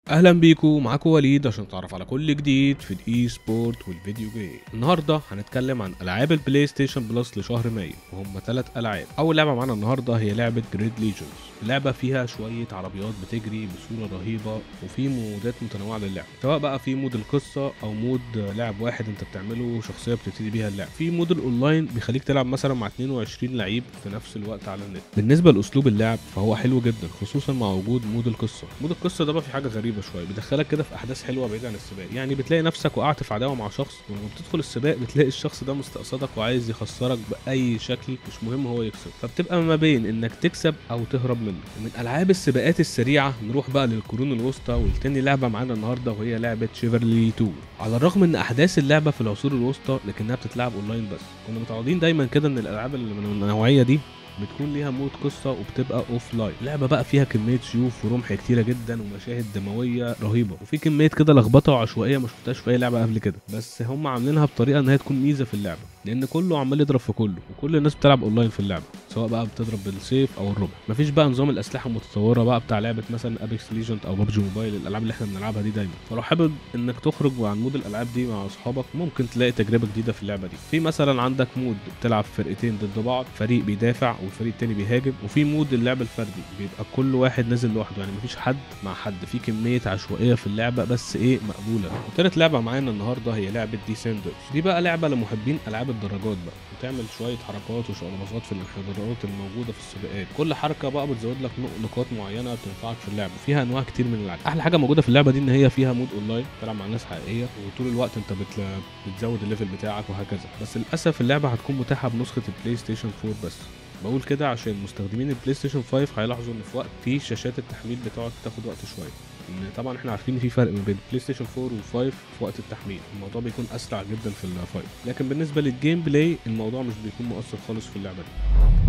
اهلا بيكم معاكم وليد عشان تعرف على كل جديد في الاي سبورت والفيديو جيم النهارده هنتكلم عن العاب البلاي ستيشن بلس لشهر مايو وهم ثلاث العاب اول لعبه معانا النهارده هي لعبه جريد ليجنز اللعبه فيها شويه عربيات بتجري بسهوله رهيبه وفي مودات متنوعه للعب سواء بقى في مود القصه او مود لعب واحد انت بتعمله شخصيه بتبتدي بيها اللعب في مود الاونلاين بيخليك تلعب مثلا مع 22 لعيب في نفس الوقت على النت بالنسبه لاسلوب اللعب فهو حلو جدا خصوصا مع وجود مود القصه مود القصه ده بقى في حاجه غريبه شويه بيدخلك كده في احداث حلوه بعيد عن السباق يعني بتلاقي نفسك وقعت في عداوه مع شخص ولما بتدخل السباق بتلاقي الشخص ده مستقصدك وعايز يخسرك باي شكل مش مهم هو يكسب فبتبقى ما بين انك تكسب او تهرب منه ومن العاب السباقات السريعه نروح بقى للقرون الوسطى والتاني لعبه معانا النهارده وهي لعبه شيفرلي 2 على الرغم ان احداث اللعبه في العصور الوسطى لكنها بتتلعب اونلاين بس كنا متعودين دايما كده ان الالعاب اللي من النوعيه دي بتكون ليها مود قصه وبتبقى اوف لاين اللعبه بقى فيها كميه سيوف ورمح كتيره جدا ومشاهد دمويه رهيبه وفي كميه كده لخبطه وعشوائيه ما شفتهاش في اي لعبه قبل كده بس هم عاملينها بطريقه ان هي تكون ميزه في اللعبه لان كله عمال يضرب في كله وكل الناس بتلعب اونلاين في اللعبه سواء بقى بتضرب بالسيف او الربع مفيش بقى نظام الاسلحه المتطوره بقى بتاع لعبه مثلا ابيكس ليجند او ببجي موبايل الالعاب اللي احنا بنلعبها دي دايما فلو حابب انك تخرج عن مود الالعاب دي مع اصحابك ممكن تلاقي تجربه جديده في اللعبه دي في مثلا عندك مود بتلعب فرقتين ضد بعض فريق بيدافع والفريق التاني بيهاجم وفي مود اللعب الفردي بيبقى كل واحد نازل لوحده يعني مفيش حد مع حد في كميه عشوائيه في اللعبه بس ايه مقبوله وتالت لعبه معانا النهارده هي لعبه ديسندرز دي بقى لعبه لمحبين العاب الدراجات بقى وتعمل شويه حركات وشقلباظات في الانحدارات الموجوده في السباقات كل حركه بقى بتزود لك نقاط معينه تنفعك في اللعبه فيها انواع كتير من الالعاب احلى حاجه موجوده في اللعبه دي ان هي فيها مود اونلاين تلعب مع ناس حقيقيه وطول الوقت انت بتل... بتزود الليفل بتاعك وهكذا بس للاسف اللعبه هتكون متاحه بنسخه البلاي ستيشن 4 بس بقول كده عشان مستخدمين البلاي ستيشن 5 هيلاحظوا ان في وقت شاشات التحميل بتقعد تاخد وقت شويه ان طبعا احنا عارفين ان في فرق ما بين بلاي ستيشن 4 و5 في وقت التحميل الموضوع بيكون اسرع جدا في ال5 لكن بالنسبه للجيم بلاي الموضوع مش بيكون مؤثر خالص في اللعبه دي